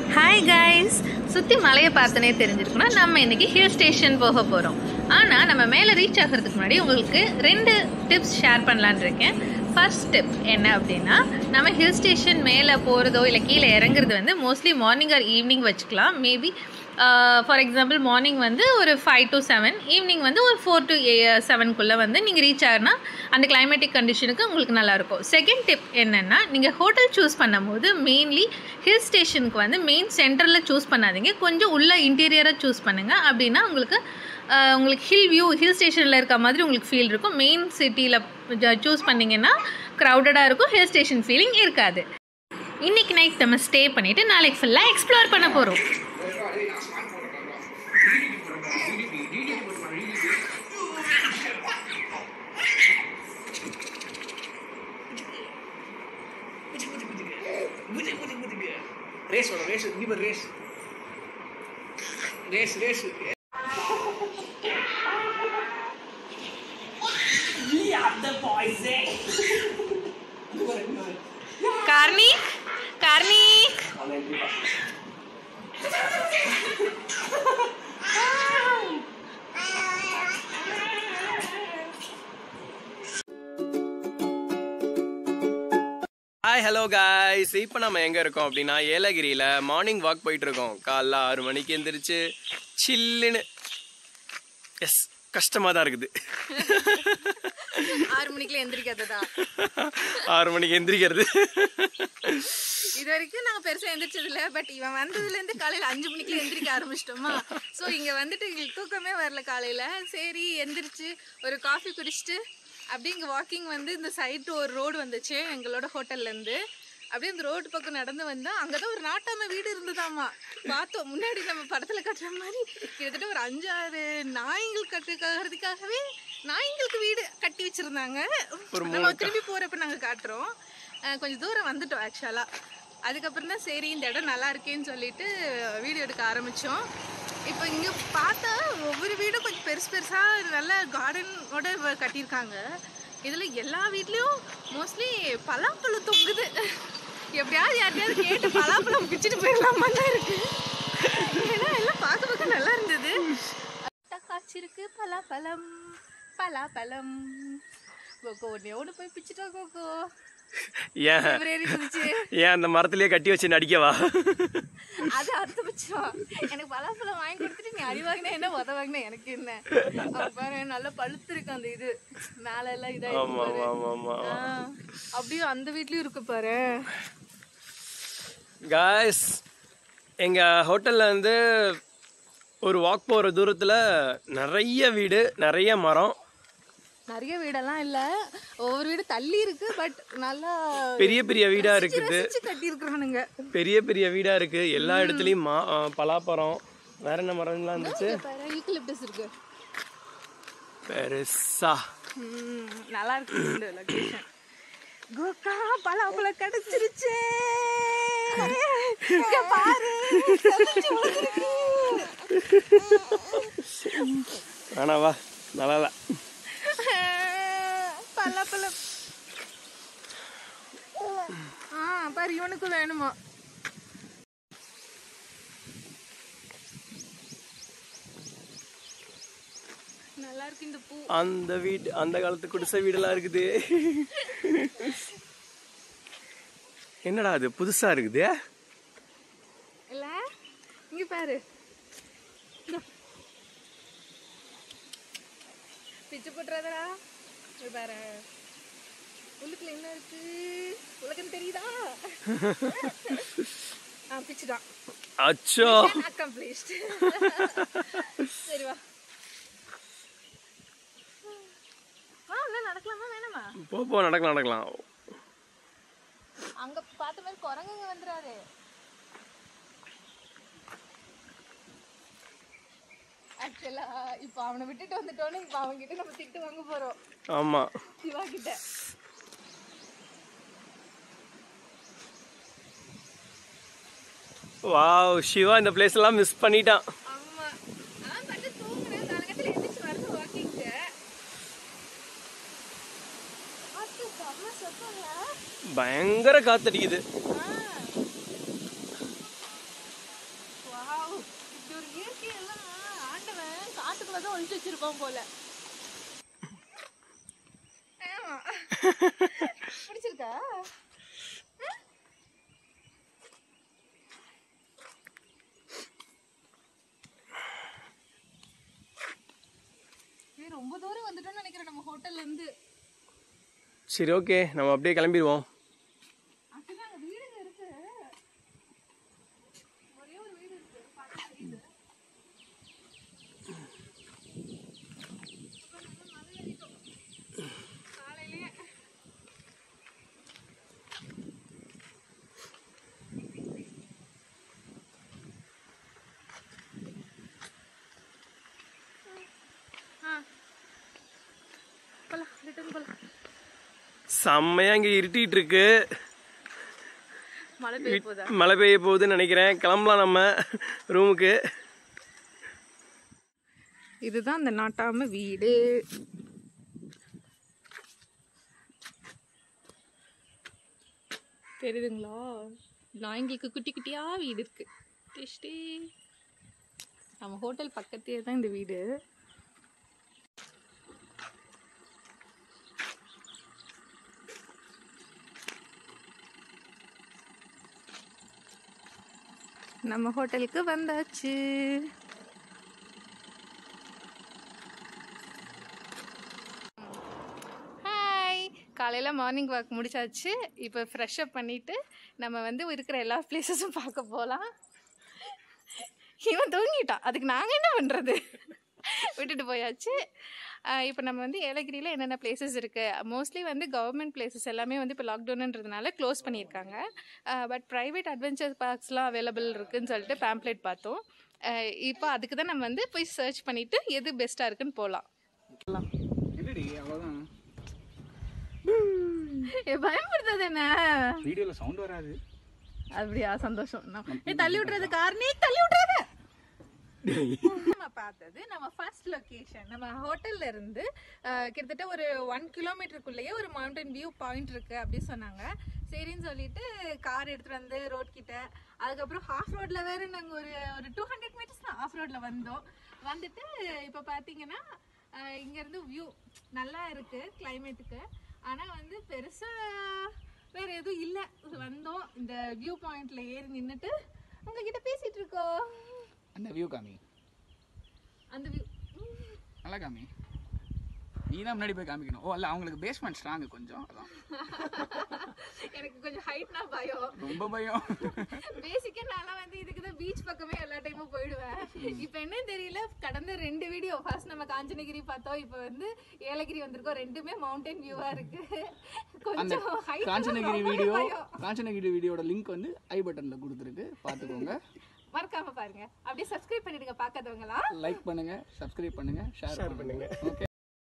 Hi guys சுற்றி மலையை பார்த்தனே தெரிஞ்சிருக்கணும் நம்ம இன்னைக்கு ஹில் ஸ்டேஷன் போக போகிறோம் ஆனால் நம்ம மேலே ரீச் ஆகிறதுக்கு முன்னாடி உங்களுக்கு ரெண்டு டிப்ஸ் ஷேர் பண்ணலான்னு இருக்கேன் ஃபர்ஸ்ட் டிப் என்ன அப்படின்னா நம்ம ஹில் ஸ்டேஷன் மேலே போகிறதோ இல்லை கீழே இறங்குறது வந்து மோஸ்ட்லி மார்னிங் ஆர் ஈவினிங் வச்சுக்கலாம் மேபி ஃபார் எக்ஸாம்பிள் மார்னிங் வந்து ஒரு ஃபைவ் டு செவன் ஈவினிங் வந்து ஒரு ஃபோர் டு செவனுக்குள்ளே வந்து நீங்கள் ரீச் ஆகினா அந்த கிளைமேட்டிக் கண்டிஷனுக்கு உங்களுக்கு நல்லாயிருக்கும் செகண்ட் டிப் என்னென்னா நீங்கள் ஹோட்டல் சூஸ் பண்ணும்போது மெயின்லி ஹில் ஸ்டேஷனுக்கு வந்து மெயின் சென்டரில் சூஸ் பண்ணாதீங்க கொஞ்சம் உள்ள இன்டீரியராக சூஸ் பண்ணுங்கள் அப்படின்னா உங்களுக்கு ஆஹ், உங்களுக்கு ஹில் வியூ ஹில் ஸ்டேஷனில் இருக்க மாதிரி உங்களுக்கு ஃபீல் இருக்கும் மெயின் சிட்டியில் சூஸ் பண்ணிங்கன்னா க்ரௌடடாக இருக்கும் ஹில் ஸ்டேஷன் ஃபீலிங் இருக்காது இன்னைக்கு நைட் நம்ம ஸ்டே பண்ணிவிட்டு நாளைக்கு ஃபுல்லாக எக்ஸ்ப்ளோர் பண்ண போகிறோம் ரேஸ் வரும் ரேஸ் இங்க பாரு ரேஸ் ரேஸ் ரேஸ் கார்னிக் கார்னிக் ஹாய் ஹலோ காய்ஸ் இப்போ நம்ம எங்கே இருக்கோம் அப்படின்னா ஏலகிரியில் மார்னிங் வாக் போயிட்டு இருக்கோம் காலைல ஆறு மணிக்கு எந்திரிச்சு சில்லுன்னு எஸ் கஷ்டமாக தான் இருக்குது ஆறு மணிக்குள்ள எந்திரிக்கிறதா ஆறு மணிக்கு எந்திரிக்கிறது இது வரைக்கும் நாங்க பெருசா எந்திரிச்சது இல்ல பட் இவன் வந்ததுல இருந்து காலையில அஞ்சு மணிக்குள்ள எந்திரிக்க ஆரம்பிச்சிட்டோமா சோ இங்க வந்துட்டு எங்களுக்கு தூக்கமே வரல காலையில சரி எந்திரிச்சு ஒரு காஃபி குடிச்சிட்டு அப்படியே இங்க வாக்கிங் வந்து இந்த சைடு ஒரு ரோடு வந்துச்சு எங்களோட ஹோட்டல்ல இருந்து அப்படியே இந்த ரோடு பக்கம் நடந்து வந்தா அங்கதான் ஒரு நாட்டாம வீடு இருந்ததாமா பார்த்தோம் முன்னாடி நம்ம படத்துல கட்டுற மாதிரி கிட்டத்தட்ட ஒரு அஞ்சாறு நாய்கள் கட்டுக்கிறதுக்காகவே நாய்ங்களுக்கு வீடு கட்டி வச்சிருந்தாங்க நம்ம திரும்பி போறப்ப நாங்க காட்டுறோம் அஹ் கொஞ்சம் தூரம் வந்துட்டோம் ஆக்சுவலா அதுக்கப்புறம் தான் சரி இந்த இடம் நல்லா இருக்கேன்னு சொல்லிட்டு வீடியோ எடுக்க ஆரம்பிச்சோம் இப்போ இங்க பார்த்தா ஒவ்வொரு வீடும் கொஞ்சம் பெருசு பெருசா நல்ல கார்டனோட கட்டியிருக்காங்க இதுல எல்லா வீட்லயும் மோஸ்ட்லி பலாப்பழம் தொங்குது எப்படியாவது யார்ட்டையாவது கேட்டு பலாப்பழம் பிச்சுட்டு போயிடலாமா தான் இருக்கு ஏன்னா எல்லாம் பார்க்க பார்க்க நல்லா இருந்தது காய்ச்சிருக்கு பலாப்பழம் பலாப்பழம் கோகோ ஒன்னே ஒன்று போய் பிச்சுட்டோம் கோகோ ஏன் ஏறி குதிச்சு ஏன் அந்த மரத்துலயே கட்டி வச்சு நடிக்கவா அது அடுத்த பட்சம் எனக்கு பலாப்பழம் வாங்கி கொடுத்துட்டு நீ அடி வாங்கினா என்ன உத வாங்கினா எனக்கு என்ன அப்ப பாரு நல்லா பழுத்து இருக்கு அந்த இது மேல எல்லாம் இதா ஆமா ஆமா ஆமா ஆமா அப்படியே அந்த வீட்லயும் இருக்கு பாரு காய்ஸ் எங்கள் ஹோட்டலில் வந்து ஒரு வாக் போகிற தூரத்தில் நிறைய வீடு நிறைய மரம் நிறைய வீடெல்லாம் இல்ல ஒவ்வொரு வீடு தள்ளி இருக்கு பட் நல்லா பெரிய பெரிய வீடாக இருக்குது ரசிச்சு கட்டி இருக்கிறானுங்க பெரிய பெரிய வீடா இருக்கு எல்லா இடத்துலயும் மா ஆ, பலாப்பழம் வேற என்ன மரம்லாம் இருந்துச்சு பாரு யூக்கலிப்டஸ் இருக்கு பெருசா ம், நல்லா இருக்கு இந்த லொகேஷன் கோகா பலாப்பழம் கிடைச்சிருச்சு இங்க பாரு செதஞ்சு விழுந்திருக்கு. ஆனா வா நல்லா இல்ல. பலாப்பழம் ஆ பாரு இவனுக்கு வேணுமா நல்லா இருக்கு இந்த பூ அந்த வீடு அந்த காலத்து குடிசை வீடெல்லாம் இருக்குது என்னடா அது புதுசா இருக்குது இல்ல இங்க பாரு இந்தா. பிச்சு போட்டுறாதடா இங்க பாரு உள்ளுக்குள்ள என்ன இருக்கு உலகம் தெரியுதா ஆ பிச்சுதான் அச்சோ அக்கம்ப்ளிஷ்ட் சரி வா வா உள்ள நடக்கலாமா வேணாமா போ போ நடக்கலாம் நடக்கலாம் அங்க பார்த்த மாதிரி குரங்குங்க வந்துறாரு ஆக்சுவலா இப்ப அவனை விட்டுட்டு வந்துட்டோன்னு இப்ப அவன் கிட்ட நம்ம திட்டு வாங்க போறோம் ஆமா சிவா கிட்ட வாவ் சிவா இந்த பிளேஸ் எல்லாம் மிஸ் பண்ணிட்டான் ஆமா நான் பட்டு தூங்குறேன் காலகட்டத்தில் எந்திரிச்சு வரது வாக்கிங்க காத்து செம்ம சத்தம்ல பயங்கர காத்தடிக்குது ஆ தான் ஒழிச்சு வச்சிருப்பான் போல ஆமா பிடிச்சிருக்கா ஏய், ரொம்ப தூரம் வந்துட்டோம்னு நினைக்கிறேன் நம்ம ஹோட்டல்ல இருந்து சரி ஓகே நம்ம அப்படியே கிளம்பிடுவோம் actually அங்க வீடுங்க இருக்கு ஒரே ஒரு வீடு இருக்கு பக்கத்து வீடு காலையிலேயே ஆ போலாம் ரிட்டர்ன் போலாம் செம்மையா இங்க இருட்டிட்டு இருக்கு மழை பெய்ய போதா மழை பெய்ய போகுதுன்னு நினைக்கிறேன் கிளம்பலாம் நம்ம ரூமுக்கு இதுதான் அந்த நாட்டாம வீடு தெரியுதுங்களா நாய்ங்களுக்கு குட்டி குட்டியா வீடு இருக்கு டிஷ்டி நம்ம ஹோட்டல் பக்கத்திலே தான் இந்த வீடு நம்ம ஹோட்டலுக்கு வந்தாச்சு ஹாய் காலையில் மார்னிங் வாக் முடிச்சாச்சு இப்போ ஃப்ரெஷ் அப் பண்ணிவிட்டு நம்ம வந்து இருக்கிற எல்லா பிளேசஸும் பார்க்க போகலாம் இவன் தூங்கிட்டான் அதுக்கு நாங்கள் என்ன பண்ணுறது விட்டுட்டு போயாச்சு இப்போ நம்ம வந்து ஏலகிரியில் என்னென்ன பிளேசஸ் இருக்குது மோஸ்ட்லி வந்து கவர்மெண்ட் பிளேசஸ் எல்லாமே வந்து இப்போ லாக்டவுனுன்றதுனால க்ளோஸ் பண்ணியிருக்காங்க பட் ப்ரைவேட் அட்வென்ச்சர் பார்க்ஸ்லாம் அவைலபிள் இருக்குன்னு சொல்லிட்டு பேம்ப்ளேட் பார்த்தோம் அஹ் இப்போ அதுக்கு தான் நம்ம வந்து போய் சர்ச் பண்ணிவிட்டு எது பெஸ்ட்டாக இருக்குன்னு போகலாம் என்னடி அவ்வளோதான் பயப்படுறது என்ன வீடியோவில் சவுண்ட் வராது அப்படியா சந்தோஷம் நான் ஏ தள்ளி விட்டுறது கார் நீ தள்ளி விட்டுறது நம்ம பார்த்தது நம்ம ஃபர்ஸ்ட் லொகேஷன் நம்ம ஹோட்டல்ல இருந்து அஹ், கிட்டத்தட்ட ஒரு ஒன் கிலோமீட்டருக்குள்ளேயே ஒரு மவுண்டன் வியூ பாயிண்ட் இருக்கு அப்படி சொன்னாங்க சரின்னு சொல்லிட்டு கார் எடுத்துட்டு வந்து ரோட் கிட்ட அதுக்கப்புறம் ஹாஃப் ரோட்ல வேற நாங்க ஒரு ஒரு டூ ஹண்ட்ரட் மீட்டர்ஸ் தான் ஆஃப் ரோட்ல வந்தோம் வந்துட்டு இப்போ பார்த்தீங்கன்னா அஹ், இங்க இருந்து வியூ நல்லா இருக்கு கிளைமேட்டுக்கு ஆனா வந்து பெருசா வேற எதுவும் இல்ல வந்தோம் இந்த வியூ பாயிண்ட்ல ஏறி நின்னுட்டு உங்ககிட்ட பேசிட்டு இருக்கோம் அந்த வியூ காமி அந்த வியூ நல்லா காமி நீ தான் முன்னாடி போய் காமிக்கணும் ஓ இல்லை அவங்களுக்கு பேஸ்மெண்ட் ஸ்ட்ராங்கு கொஞ்சம் அதான் எனக்கு கொஞ்சம் ஹைட்னா பயம் ரொம்ப பயம் பேசிக்கா நான் வந்து இதுக்கு தான் பீச் பக்கமே எல்லா டைமும் போயிடுவேன் இப்போ என்ன தெரியல கடந்த ரெண்டு வீடியோ ஃபர்ஸ்ட் நம்ம காஞ்சனகிரி பார்த்தோம் இப்போ வந்து ஏலகிரி வந்திருக்கோம் ரெண்டுமே மவுண்டன் வியூவா இருக்கு அந்த கொஞ்சம் ஹைட் காஞ்சனகிரி வீடியோ காஞ்சனகிரி வீடியோட லிங்க் வந்து ஐ பட்டனில் கொடுத்துருக்கு பார்த்துக்கோங்க மறக்காம பாருங்க அப்படியே சப்ஸ்கிரைப் பண்ணிடுங்க பார்க்காதவங்களா லைக் பண்ணுங்க சப்ஸ்கிரைப் பண்ணுங்க ஷேர் பண்ணுங்க ஓகே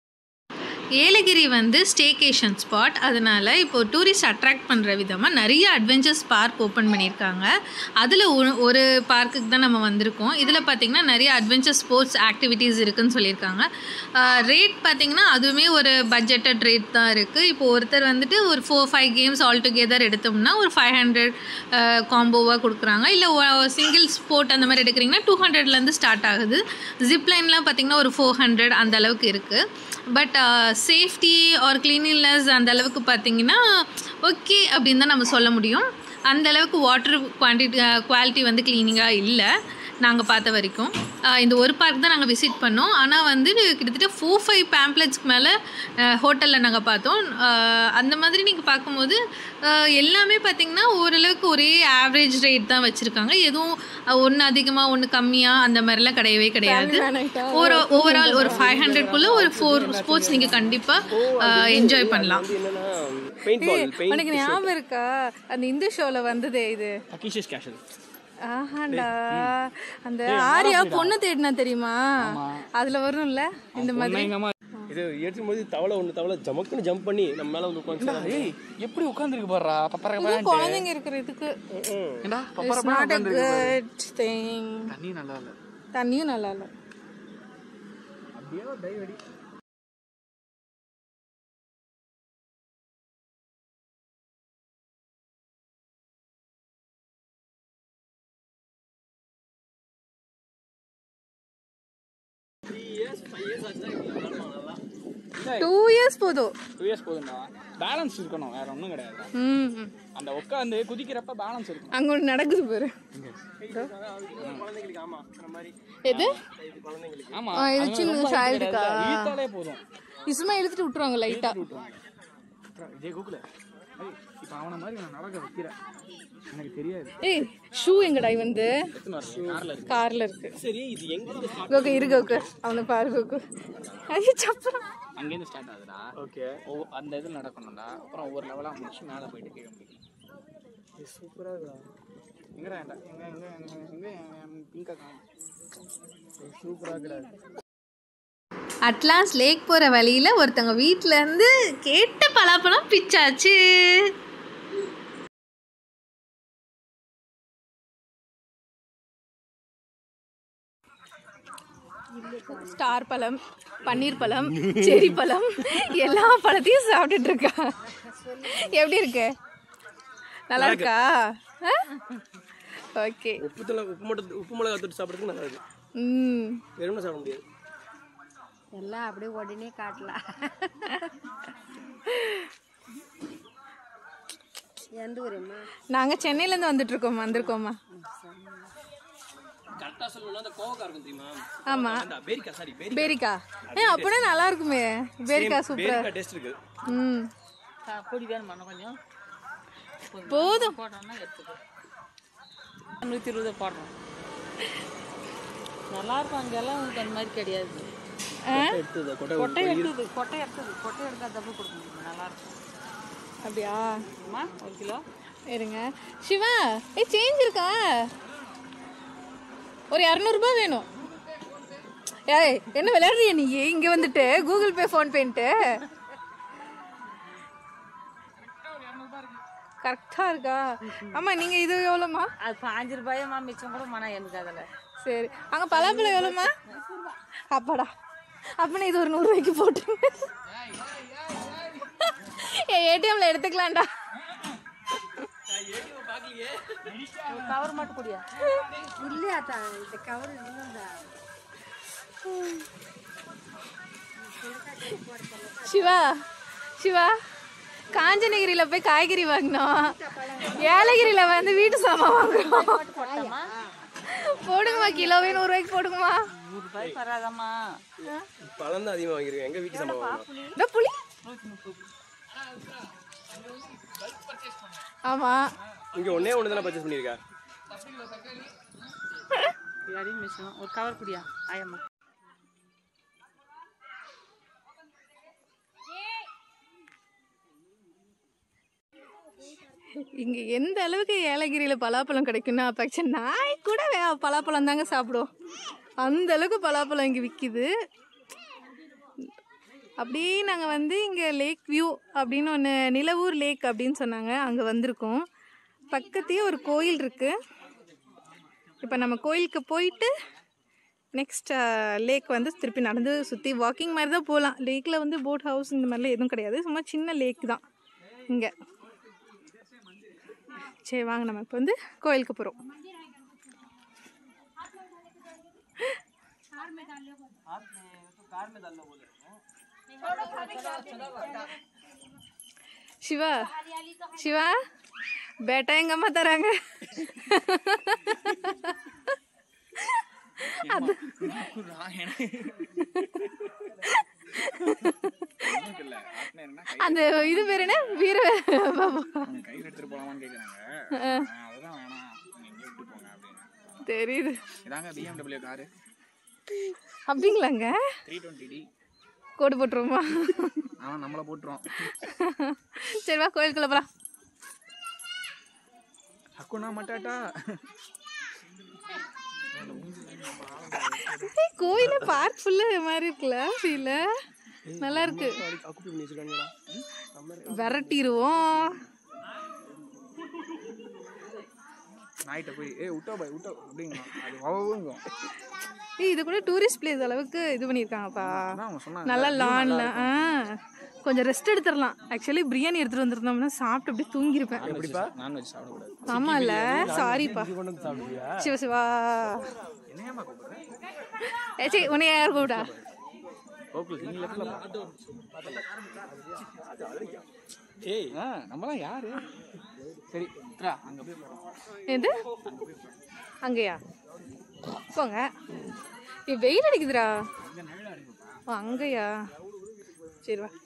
ஏலகிரி வந்து ஸ்டேகேஷன் ஸ்பாட் அதனால் இப்போ டூரிஸ்ட் அட்ராக்ட் பண்ணுற விதமாக நிறைய அட்வென்ச்சர்ஸ் பார்க் ஓப்பன் பண்ணியிருக்காங்க அதில் ஒரு ஒரு பார்க்குக்கு தான் நம்ம வந்திருக்கோம் இதில் பார்த்திங்கன்னா நிறைய அட்வென்ச்சர் ஸ்போர்ட்ஸ் ஆக்டிவிட்டீஸ் இருக்குன்னு சொல்லியிருக்காங்க ரேட் பார்த்திங்கன்னா அதுவுமே ஒரு பட்ஜெட்டட் ரேட் தான் இருக்குது இப்போ ஒருத்தர் வந்துட்டு ஒரு four five games all together எடுத்தோம்னா ஒரு ஃபைவ் ஹண்ட்ரட் காம்போவாக கொடுக்குறாங்க இல்லை சிங்கிள் ஸ்போர்ட் அந்த மாதிரி எடுக்கிறீங்கன்னா டூ ஹண்ட்ரட்லேருந்து ஸ்டார்ட் ஆகுது ஜிப்லைன்லாம் பார்த்திங்கன்னா ஒரு ஃபோர் ஹண்ட்ரட் அந்த அளவுக்கு இருக்குது பட் சேஃப்டி ஆர் கிளீனினஸ் அந்த அளவுக்கு பார்த்தீங்கன்னா ஓகே அப்படின்னு தான் நம்ம சொல்ல முடியும் அந்த அளவுக்கு வாட்டர் குவான்டிட்டி குவாலிட்டி வந்து க்ளீனிங்காக இல்லை நாங்கள் பார்த்த வரைக்கும் ஆஹ் இந்த ஒரு பார்க் தான் நாங்கள் விசிட் பண்ணோம் ஆனால் வந்து கிட்டத்தட்ட ஃபோர் ஃபைவ் பேம்ப்ளெட்ஸ்க்கு மேலே ஹோட்டலில் நாங்கள் பார்த்தோம் ஆஹ் அந்த மாதிரி நீங்கள் பார்க்கும்போது ஆஹ் எல்லாமே பார்த்தீங்கன்னா ஓரளவுக்கு ஒரே ஆவரேஜ் ரேட் தான் வச்சுருக்காங்க எதுவும் ஒன்று அதிகமாக ஒன்று கம்மியாக அந்த மாதிரிலாம் கிடையவே கிடையாது ஒரு ஓவரால் ஒரு ஃபைவ் ஹண்ட்ரட்குள்ளே ஒரு ஃபோர் ஸ்போர்ட்ஸ் நீங்கள் கண்டிப்பாக என்ஜாய் பண்ணலாம் என்னன்னா பெயிண்ட் பால் பெயிண்ட் உனக்கு ஞாபகம் இருக்கா அந்த இந்து ஷோல வந்ததே இது அகிஷஸ் கேஷல் ஆஹாண்டா அந்த ஆரியா பொண்ணு தேடினா தெரியுமா அதுல வரும்ல இந்த மாதிரி எங்க அம்மா இது எடுக்கும் போது தவளை ஒன்று தவளை ஜமக்குன்னு ஜம்ப் பண்ணி நம்ம மேலே வந்து உட்காந்து ஏய் எப்படி உட்காந்துருக்கு பாடுறா பப்பர இது குழந்தைங்க இருக்கிற இதுக்கு ஏண்டா பப்பர It's not a good thing. தண்ணி நல்லா இல்லை தண்ணியும் நல்லா இல்லை அப்படியே டைவ் அடி டூ இயர்ஸ் போதும் டூ இயர்ஸ் போதும்டா பேலன்ஸ் இருக்கணும் வேற ஒன்றும் கிடையாது ம் ம். அந்த உட்காந்து குதிக்கிறப்ப பேலன்ஸ் இருக்கும் அங்க ஒன்று நடக்குது பாரு எது ஆமா ஆ, இது அது சின்ன ரொம்ப height childக்கா? கிடையாது. இழுத்தாலே போதும் இசுமா இழுத்துட்டு விட்டுருவாங்க லைட்டா விட்டுருவாங்க விஜய் கோகுல இப்போ அவனை மாதிரி நான் நடக்க வைக்கிறேன் எனக்கு தெரியாது ஏய் ஷூ எங்கடா வந்து எத்தனை வருஷம் கார்ல இருக்கு கார்ல இருக்கு சரி இது எங்க கோகு இரு கோகு அவனை பாரு கோகு ஐயோ சப்பரம் அங்கேருந்து ஸ்டார்ட் ஆகுதுடா ஓகே ஒவ்வொ- அந்த இது நடக்கணும்டா அப்புறம் ஒவ்வொரு லெவலாக முடிச்சு மேலே போயிட்டு கீழே முடிக்கணும் சூப்பரா இருக்கா எங்கடா எங்க எங்க எங்க எங்க எங்க பிங்கா காணும் சூப்பரா இருக்கா அட்லாஸ் லேக் போகிற வழியில் ஒருத்தவங்க வீட்ல இருந்து கேட்ட பலாப்பழம் பிச்சாச்சு ஸ்டார் பழம் பன்னீர் பழம் செரி பழம் எல்லா பழத்தையும் சாப்பிட்டுட்டு இருக்கா எப்படி இருக்கு நல்லா இருக்கா ஓகே உப்பு தலை உப்பு மட்டும் உப்பு மிளகா தொட்டு சாப்பிட்றதுக்கு நல்லா இருக்கு ம் வெறும்னா சாப்பிட முடியாது எல்லாம் அப்படியே உடனே காட்டலாம் எந்த ஊருமா நாங்கள் சென்னையிலேருந்து வந்துட்டு இருக்கோம் வந்திருக்கோம்மா கரெக்டா சொல்லணும்னா அந்த கோவக்கா இருக்கும் தெரியுமா ஆமாம் அந்த பேரிக்கா சாரி பேரி பேரிக்கா ஏ அப்படின்னா நல்லா இருக்குமே பேரிக்கா சூப்பரா பேரிக்கா டேஸ்ட் இருக்கு ம் பொடி வேணுமா இன்னும் கொஞ்சம் போதும் போட்டோம்னா எடுத்துக்கோ நூற்றி இருபது போடுறோம் நல்லா இருக்கும் அங்கெல்லாம் உங்களுக்கு அந்த மாதிரி கிடையாது எடுத்தது கொட்டை கொட்டை எடுத்தது கொட்டை எடுத்தது கொட்டை எடுத்தா தப்பு கொடுக்க முடியும் நல்லா இருக்கும் அப்படியா அம்மா ஒரு கிலோ இருங்க சிவா ஏ சேஞ்ச் இருக்கா ஒரு இரநூறுபா வேணும் ஏய் என்ன விளையாடுறிய நீ இங்க வந்துட்டு கூகுள் பே ஃபோன் பேன்ட்டு கரெக்டா இருக்கா ஆமா நீங்க இது எவ்வளோமா அது பாஞ்சு ரூபாயம்மா மிச்சம் கூட மனா எனக்கு அதில் சரி அங்க பலாப்பழம் எவ்வளோமா அப்பாடா அப்பனா இது ஒரு நூறுரூவாய்க்கு போட்டுருங்க ஏடிஎம்ல எடுத்துக்கலாம்டா கவர் மட்டும் குடியா இல்லையா தான் இந்த கவர் இல்லைடா சிவா சிவா காஞ்சனகிரியில போய் காய்கறி வாங்கினோம் ஏலகிரியில வந்து வீட்டு சாமான் வாங்குறோம் போடுங்கம்மா கிலோவே நூறுரூவாய்க்கு போடுங்கம்மா நூறு ரூபாய் வராதம்மா பழம் தான் அதிகமாக வாங்கிருக்கேன் எங்க வீட்டு சம்பவம் வாங்கணும் இந்த புளி ஆமா இங்க ஒண்ணே ஒன்று தானே பர்ச்சேஸ் பண்ணியிருக்கா அடியும் மிச்சம் ஒரு கவர் குடியா ஆயம்மா இங்க எந்த அளவுக்கு ஏலகிரியில பலாப்பழம் கிடைக்குன்னா பச்சை நாய் கூட வே- பலாப்பழம் தாங்க சாப்பிடும் அந்த அளவுக்கு பலாப்பழம் இங்க விக்குது அப்படியே நாங்கள் வந்து இங்கே லேக் வியூ அப்படின்னு ஒன்று நிலவூர் லேக் அப்படின்னு சொன்னாங்க அங்கே வந்திருக்கோம் பக்கத்தையே ஒரு கோயில் இருக்கு இப்போ நம்ம கோயிலுக்கு போயிட்டு நெக்ஸ்ட் லேக் வந்து திருப்பி நடந்து சுற்றி வாக்கிங் மாதிரி தான் போகலாம் லேக்கில் வந்து போட் ஹவுஸ் இந்த மாதிரிலாம் எதுவும் கிடையாது சும்மா சின்ன லேக் தான் இங்கே சரி வாங்க நம்ம இப்போ வந்து கோயிலுக்கு போகிறோம் சிவா சிவா பேட்டா எங்க அம்மா தராங்க அது இல்லை என்னன்னா அந்த இது பேர் என்ன வீர பாபு கை எடுத்துட்டு போலாமான்னு கேட்குறாங்க அதுதான் வேணாம் நீங்க விட்டு போங்க அப்படின்னு தெரியுது இதாங்க பிஎம்டபிள்யூ காரு அப்படிங்களாங்க த்ரீ டுவெண்ட்டி டி கோடு போட்டுருவோமா அவன் நம்மளை போட்டுருவான் சரி வா கோயிலுக்குள்ள போலாம் ஹக்குனா மட்டாட்டா ஏய், கோயிலே பார்க் ஃபுல்லா மாதிரி இருக்குல்ல ஃபீல நல்லா இருக்கு அக்குப்பி பண்ணி வச்சிருக்காங்களா விரட்டிடுவோம் நாய்கிட்ட போய் ஏ விட்டா பாய் விட்டா அப்படிங்கலாம் அது வவவுங்கும் ஏய் இது கூட டூரிஸ்ட் பிளேஸ் அளவுக்கு இது பண்ணியிருக்காங்கப்பா அதான் அவங்க சொன்னாங்க நல்லா லான்ல ஆ கொஞ்சம் ரெஸ்ட் எடுத்துடலாம் ஆக்சுவலி பிரியாணி எடுத்துட்டு வந்திருந்தோம்னா சாப்பிட்டு அப்படியே தூங்கியிருப்பேன் எப்படிப்பா நான்வெஜ் சாப்பிடக்கூடாது ஆமால சாரிப்பா கொண்டு வந்து சாப்பிடுவியா சிவ சிவா என்னையம்மா கூப்பிடுறேன் ஏ சரி உன்னை யார் கூப்பிட்டா ஏய் ஆ நம்மலாம் யாரு சரி உத்ரா அங்க போய் போறோம் எது அங்கேயா போங்க ஏ வெயில் அடிக்குதுடா ஓ அங்கேயா சரி வா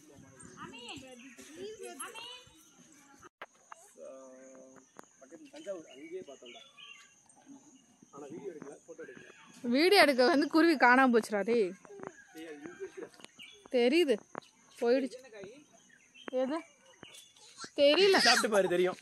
வீடியோ எடுக்க வந்து குருவி காணாம போச்சுடா டேய் தெரியுது போயிடுச்சு எது தெரியல சாப்பிட்டு பாரு தெரியும்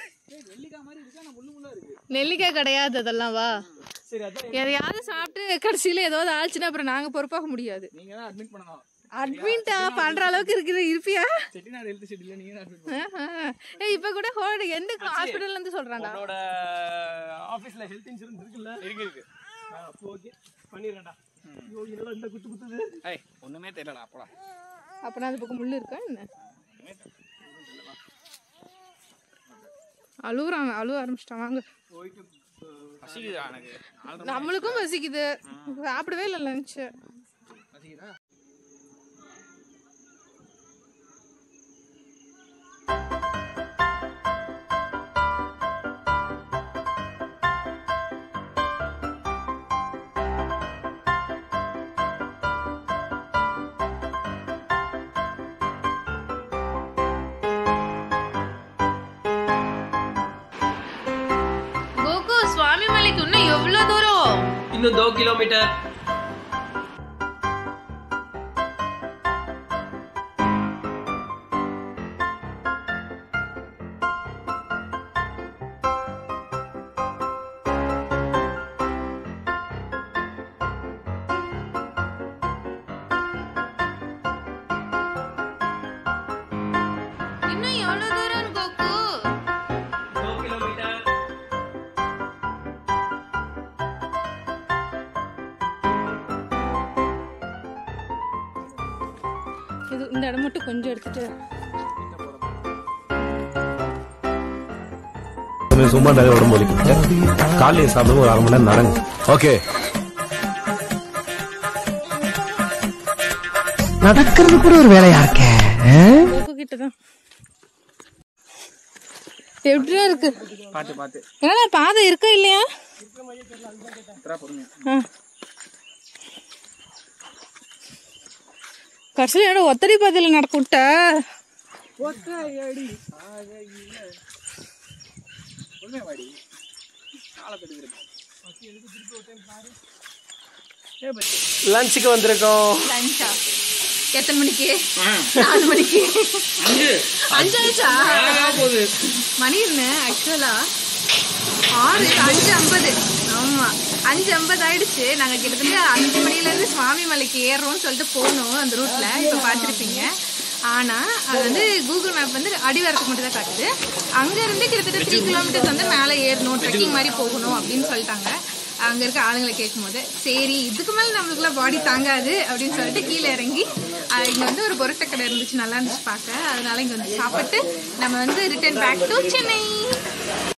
நெல்லிக்காய் கிடையாது அதெல்லாம் வா சரி அதான் எதையாவது சாப்பிட்டு கடைசியில ஏதாவது ஆச்சுன்னா அப்புறம் நாங்க பொறுப்பாக முடியாது நீங்க தான் அட்மிட் பண்ணணும் அட்மிட்டா பண்ற அளவுக்கு இருக்குது இருப்பியா செட்டிநாடு ஹெல்த் ஷெட்யூல்ல நீங்க தான் அட்மிட் பண்ணணும் ஆஹா. ஏய் இப்ப கூட ஹோல்டு எந்த ஹாஸ்பிடல்ல இருந்து சொல்றான்டா உன்னோட ஆபீஸ்ல ஹெல்த் இன்சூரன்ஸ் இருக்குல்ல இருக்கு இருக்கு அப்போ ஓகே பண்ணிடுறேன்டா ஐயோ என்னடா இந்த குத்து குத்துது ஏய் ஒண்ணுமே தெரியலடா அப்படா அப்பனா அது பக்கம் முள்ளு இருக்கா என்ன அழுகுறாங்க அழுவ ஆரம்பிச்சிட்டான் வாங்க பசிக்குதா எனக்கு ஆல்ரெடி நம்மளுக்கும் பசிக்குது சாப்பிடவே இல்லை லஞ்ச் பசிக்குதா கோகு சுவாமி மலைக்கு இன்னும் எவ்வளவு தூரம் இன்னும் தோ கிலோமீட்டர் இன்னும் எவ்வளவு தூரம் கோகு दो किलोमीटर இது இந்த இடம் மட்டும் கொஞ்சம் எடுத்துட்டு சும்மா நிறைய உடம்பு வலிக்கும் காலையில் சாப்பிடும் ஒரு அரை மணி நேரம் நடங்க ஓகே நடக்கிறது கூட ஒரு வேலையா இருக்க கோகு கிட்ட தான் எப்படியா இருக்கு பாத்து பாத்து என்னடா பாதை இருக்கா இல்லையா உத்ரா பொறுமையா ஆ. கடைசியில் என்னோட ஒத்தடி பாதையில் நடக்க விட்ட பொறுமையா வாடி காலை தடுக்கிறேன் லஞ்சுக்கு வந்திருக்கோம் லஞ்சா எத்தனை மணிக்கு நாலு மணிக்கு அஞ்சு ஆயிடுச்சா போகுது மணி என்ன ஆக்சுவலா ஆறு அஞ்சு ஐம்பது ஆமா அஞ்சு ஐம்பது ஆயிடுச்சு நாங்க கிட்டத்தட்ட அஞ்சு மணில இருந்து சுவாமி மலைக்கு ஏறுறோம்னு சொல்லிட்டு போனோம் அந்த ரூட்ல இப்ப பாத்திருப்பீங்க ஆனா அது வந்து கூகுள் மேப் வந்து அடிவாரத்துக்கு மட்டும் தான் காட்டுது அங்க இருந்து கிட்டத்தட்ட த்ரீ கிலோமீட்டர்ஸ் வந்து மேலே ஏறணும் ட்ரெக்கிங் மாதிரி போகணும் அப்படின்னு சொல்லிட்டாங்க அங்க இருக்க ஆளுங்களை கேட்கும்போது சரி இதுக்கு மேல நம்மளுக்குலாம் பாடி தாங்காது அப்படின்னு சொல்லிட்டு கீழே இறங்கி அஹ் இங்க வந்து ஒரு பொரோட்டா கடை இருந்துச்சு நல்லா இருந்துச்சு பார்க்க அதனால இங்க வந்து சாப்பிட்டு நம்ம வந்து ரிட்டர்ன் பேக் டு சென்னை